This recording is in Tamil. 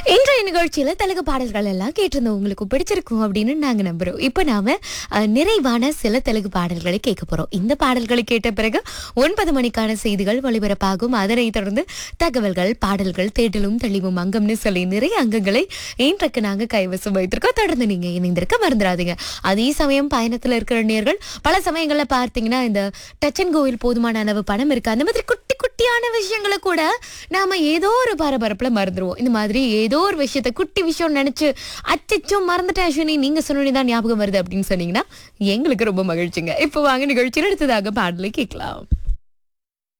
இன்றைய நிகழ்ச்சியில தெலுங்கு பாடல்கள் எல்லாம் கேட்டிருந்தோம் உங்களுக்கு பிடிச்சிருக்கும் அப்படின்னு நாங்க நம்புறோம் இப்ப நாம அஹ், நிறைவான சில தெலுங்கு பாடல்களை கேட்க போறோம் இந்த பாடல்களை கேட்ட பிறகு ஒன்பது மணிக்கான செய்திகள் ஒளிபரப்பாகும் அதனைத் தொடர்ந்து தகவல்கள் பாடல்கள் தேடலும் தெளிவும் அங்கம்னு சொல்லி நிறைய அங்கங்களை இன்றைக்கு நாங்க கைவசம் வைத்திருக்கோம் தொடர்ந்து நீங்க இணைந்திருக்க மறந்துடாதீங்க அதே சமயம் பயணத்துல இருக்கிற நேர்கள் பல சமயங்கள்ல பார்த்தீங்கன்னா இந்த டச்சன் கோவில் போதுமான அளவு பணம் இருக்கு அந்த மாதிரி குட்டி குட்டியான விஷயங்களை கூட நாம ஏதோ ஒரு பரபரப்புல மறந்துடுவோம் இந்த மாதிரி ஏதோ ஒரு விஷயத்த குட்டி விஷயம் நினைச்சு அச்சச்சோ மறந்துட்டேன் அஸ்வினி நீங்க சொன்னோன்னே தான் ஞாபகம் வருது அப்படின்னு சொன்னீங்கன்னா எங்களுக்கு ரொம்ப மகிழ்ச்சிங்க இப்போ வாங்க நிகழ்ச்சியில் அடுத்ததாக பாடலை கேட்கலாம்